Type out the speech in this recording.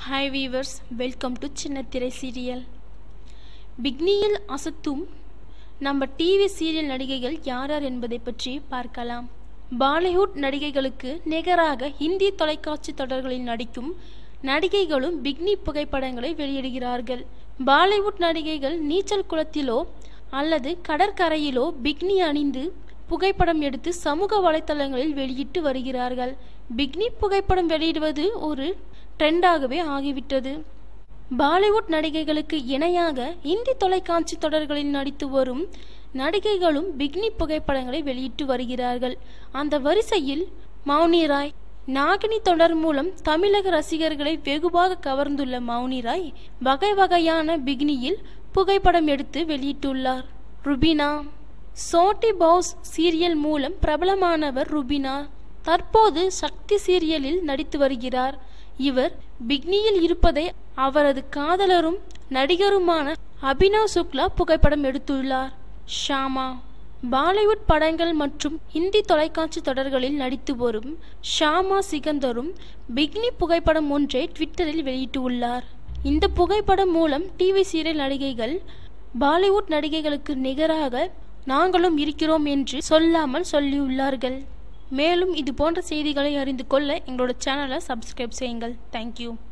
hi viewers welcome to சின்னத்திரை serial பிக்னியில் அசத்தும் நம்ம டிவி சீரியல் நடிகைகள் யார் யார் என்பதை பற்றி பார்க்கலாம் பாலிவுட் நடிகைகளுக்கு நிகராக ஹிந்தி தொலைக்காட்சி தொடர்களில் நடிக்கும் நடிகைகளும் பிக்னி புகைப்படங்களை வெளியிடுகிறார்கள் பாலிவுட் நடிகைகள் நீச்சல் குளத்திலோ அல்லது கடற்கரையிலோ பிக்னி அணிந்து புகைப்படம் எடுத்து சமூக வலைத்தளங்களில் வெளியிட்டு வருகிறார்கள் பிக்னி புகைப்படம் வெளியிடுவது ஒரு ட்ரெண்டாகவே ஆகிவிட்டது பாலிவுட் நடிகைகளுக்கு இணையாக இந்தி தொலைக்காட்சி தொடர்களில் நடித்து வரும் நடிகைகளும் பிக்னி புகைப்படங்களை வெளியிட்டு வருகிறார்கள் அந்த வரிசையில் மௌனி ராய் நாகினி தொடர் மூலம் தமிழக ரசிகர்களை வெகுவாக கவர்ந்துள்ள மௌனி ராய் வகை வகையான பிக்னியில் புகைப்படம் எடுத்து வெளியிட்டுள்ளார் ருபினா சோட்டி பவுஸ் சீரியல் மூலம் பிரபலமானவர் ருபினா தற்போது சக்தி சீரியலில் நடித்து வருகிறார் இவர் பிக்னியில் இருப்பதை அவரது காதலரும் நடிகருமான அபினவ் சுக்லா புகைப்படம் எடுத்துள்ளார் ஷாமா பாலிவுட் படங்கள் மற்றும் இந்தி தொலைக்காட்சி தொடர்களில் நடித்து வரும் ஷாமா சிகந்தரும் பிக்னி புகைப்படம் ஒன்றை ட்விட்டரில் வெளியிட்டுள்ளார் இந்த புகைப்படம் மூலம் டிவி சீரியல் நடிகைகள் பாலிவுட் நடிகைகளுக்கு நிகராக நாங்களும் இருக்கிறோம் என்று சொல்லாமல் சொல்லியுள்ளார்கள் மேலும் இது போன்ற செய்திகளை அறிந்து கொள்ள எங்களோட சேனலை சப்ஸ்கிரைப் செய்யுங்கள் தேங்க்யூ